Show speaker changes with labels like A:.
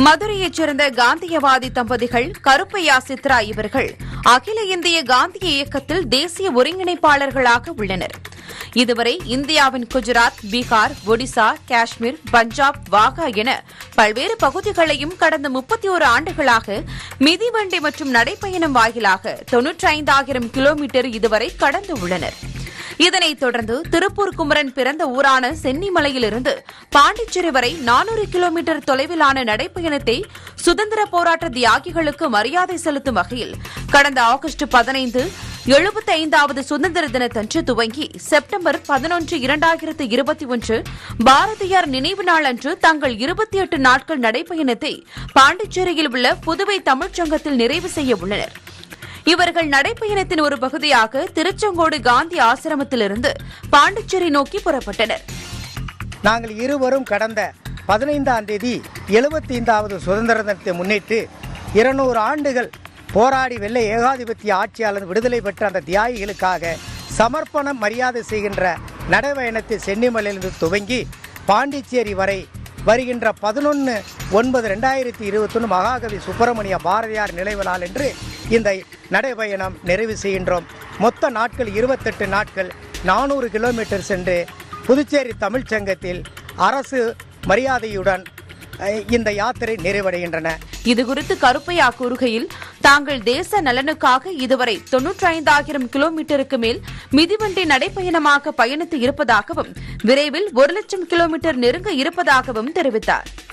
A: மதுரையைச் சேர்ந்த காந்தியவாதி தம்பதிகள் கருப்பையா சித்ரா இவர்கள் அகில இந்திய காந்திய இயக்கத்தில் தேசிய ஒருங்கிணைப்பாளர்களாக உள்ளனர் இதுவரை இந்தியாவின் குஜராத் பீகார் ஒடிசா காஷ்மீர் பஞ்சாப் வாகா என பல்வேறு பகுதிகளையும் கடந்த முப்பத்தி ஒரு ஆண்டுகளாக மிதிவண்டி மற்றும் நடைப்பயணம் வாயிலாக தொன்னூற்றி ஐந்தாயிரம் கிலோமீட்டர் இதுவரை கடந்து உள்ளனர் இதனைத் தொடர்ந்து திருப்பூர் குமரன் பிறந்த ஊரான சென்னிமலையிலிருந்து பாண்டிச்சேரி வரை நானூறு கிலோமீட்டர் தொலைவிலான நடைப்பயணத்தை சுதந்திர போராட்ட தியாகிகளுக்கு மரியாதை செலுத்தும் வகையில் கடந்த ஆகஸ்ட் பதினைந்து எழுபத்தி ஐந்தாவது சுதந்திர தினத்தன்று துவங்கி செப்டம்பர் பதினொன்று இரண்டாயிரத்து இருபத்தி ஒன்று பாரதியார் நினைவு நாள் அன்று தங்கள் இருபத்தி எட்டு நாட்கள் நடைப்பயணத்தை பாண்டிச்சேரியில் உள்ள புதுவை தமிழ்ச்சங்கத்தில் நிறைவு செய்ய உள்ளனர் இவர்கள் நடைப்பயணத்தின் ஒரு பகுதியாக திருச்செங்கோடு காந்தி ஆசிரமத்திலிருந்து பாண்டிச்சேரி நோக்கி புறப்பட்டனர்
B: நாங்கள் இருவரும் கடந்த பதினைந்தாம் தேதி எழுபத்தைந்தாவது சுதந்திர தினத்தை முன்னிட்டு இருநூறு ஆண்டுகள் போராடி வெள்ளை ஏகாதிபத்திய ஆட்சியாளர் விடுதலை பெற்ற அந்த தியாகிகளுக்காக சமர்ப்பணம் மரியாதை செய்கின்ற நடைபயணத்தை சென்னிமலையிலிருந்து துவங்கி பாண்டிச்சேரி வரை வருகின்ற பதினொன்று ஒன்பது ரெண்டாயிரத்தி இருபத்தொன்று மகாகவி சுப்பிரமணிய பாரதியார் நினைவு நாள் என்று இந்த நடைபயணம் நிறைவு செய்கின்றோம் மொத்த நாட்கள் இருபத்தெட்டு நாட்கள் நானூறு கிலோமீட்டர் சென்று புதுச்சேரி தமிழ்ச்சங்கத்தில் அரசு மரியாதையுடன் அஹ், இந்த யாத்திரை நிறைவடைகின்றன
A: இதுகுறித்து கருப்பையா கூறுகையில் தாங்கள் தேச நலனுக்காக இதுவரை தொன்னூற்றி ஐந்தாயிரம் கிலோமீட்டருக்கு மேல் மிதிவண்டி நடைப்பயணமாக பயணித்து இருப்பதாகவும் விரைவில் ஒரு லட்சம் கிலோமீட்டர் நெருங்க இருப்பதாகவும் தெரிவித்தார்